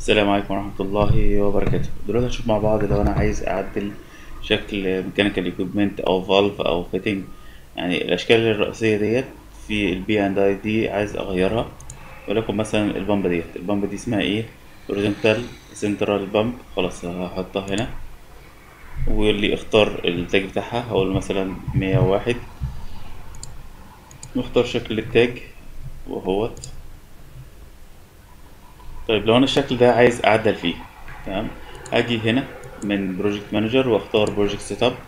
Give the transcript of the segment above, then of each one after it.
السلام عليكم ورحمة الله وبركاته دلوقتي هنشوف مع بعض لو أنا عايز أعدل شكل ميكانيكال ايكويبمنت أو فالف أو فيتنج يعني الأشكال الرئيسية ديت في البي اند اي دي عايز أغيرها ولكن مثلا البامب ديت البامب دي اسمها ايه هوريزونتال سنترال بامب خلاص هحطها هنا ويقول لي اختار التاج بتاعها هقول مثلا مية وواحد نختار شكل التاج وهوت طيب لو انا الشكل ده عايز اعدل فيه تمام اجي هنا من بروجكت مانجر واختار بروجكت سيت اب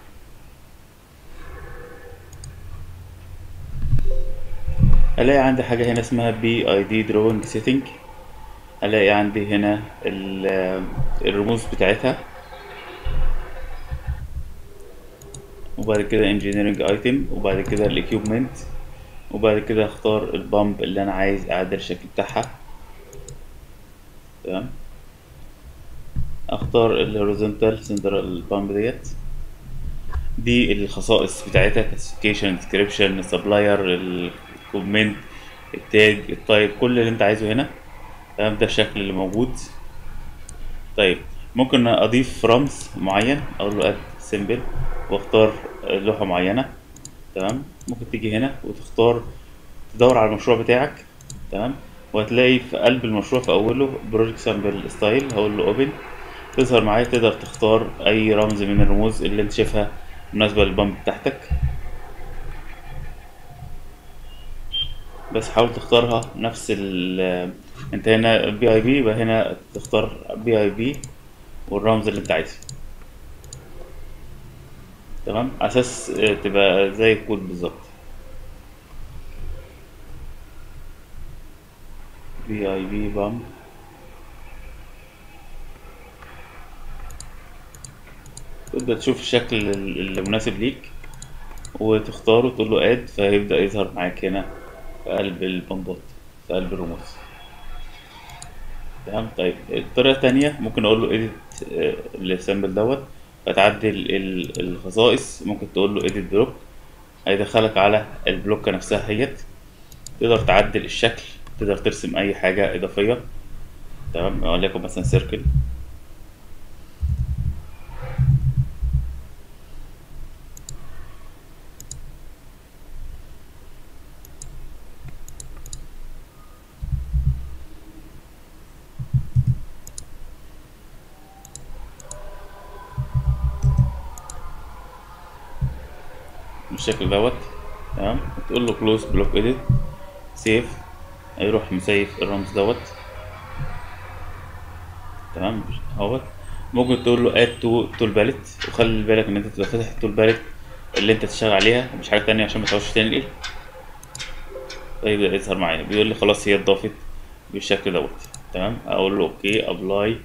الاقي عندي حاجه هنا اسمها بي اي دي دروينج سيتنج الاقي عندي هنا ال- الرموز بتاعتها وبعد كده انجينيرنج ايتم وبعد كده الاكيوبمنت وبعد كده اختار البامب اللي انا عايز اعدل الشكل بتاعها تمام اختار الهوريزونتال سنترال بامب ديت دي الخصائص بتاعتها كلاسيفيكيشن ديسكريبشن السبلاير الكومنت التاج التايب كل اللي انت عايزه هنا تمام ده الشكل اللي موجود طيب ممكن اضيف رمز معين اقول له اد سيمبل واختار لوحة معينة تمام ممكن تيجي هنا وتختار تدور على المشروع بتاعك تمام وهتلاقي في قلب المشروع في اوله بروجكت سامبل ستايل هقول له اوبن تظهر معايا تقدر تختار اي رمز من الرموز اللي انت شايفها مناسبة للبامب بتاعتك بس حاول تختارها نفس ال انت هنا بي اي بي يبقى هنا تختار بي اي بي والرمز اللي انت عايزه تمام على اساس تبقى زي الكود بالظبط بي اي بي بامب تبدأ تشوف الشكل اللي مناسب ليك وتختاره تقول له اد فيبدأ يظهر معاك هنا في قلب البامبات في قلب الرموز تمام طيب الطريقة التانية ممكن اقول له edit السامبل دوت فتعدل ال- الخصائص ممكن تقول له edit بلوك هيدخلك على البلوكة نفسها هيت تقدر تعدل الشكل تقدر ترسم اي حاجة اضافية تمام وليكن مثلا سيركل بالشكل دوت تمام تقول له كلوز بلوك اديت سيف هيروح مسيف الرمز دوت تمام اهوت ممكن تقول له اد تو تول باليت وخلي بالك ان انت تبقى فاتح التول باليت اللي انت تشتغل عليها مش حاجه تانية عشان ما تقعدش تنقل فيبدا يظهر معايا بيقول لي خلاص هي اتضافت بالشكل دوت تمام اقول له اوكي ابلاي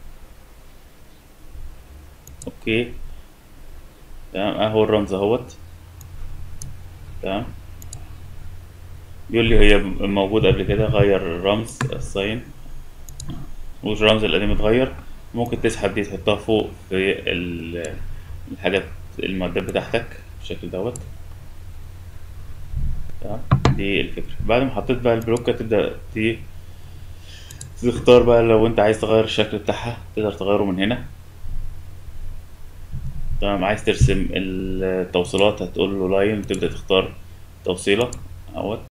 اوكي تمام اهو الرمز اهوت تمام بيقول لي هي موجودة قبل كده غير الرمز الساين والرمز القديم اتغير ممكن تسحب دي تحطها فوق في ال- الحاجات المعدات بتاعتك بالشكل دوت تمام دي الفكرة بعد ما حطيت بقى البلوكة تبدأ ت- تختار بقى لو انت عايز تغير الشكل بتاعها تقدر تغيره من هنا تمام عايز ترسم التوصيلات هتقول له لاين تبدأ تختار توصيلة اهوت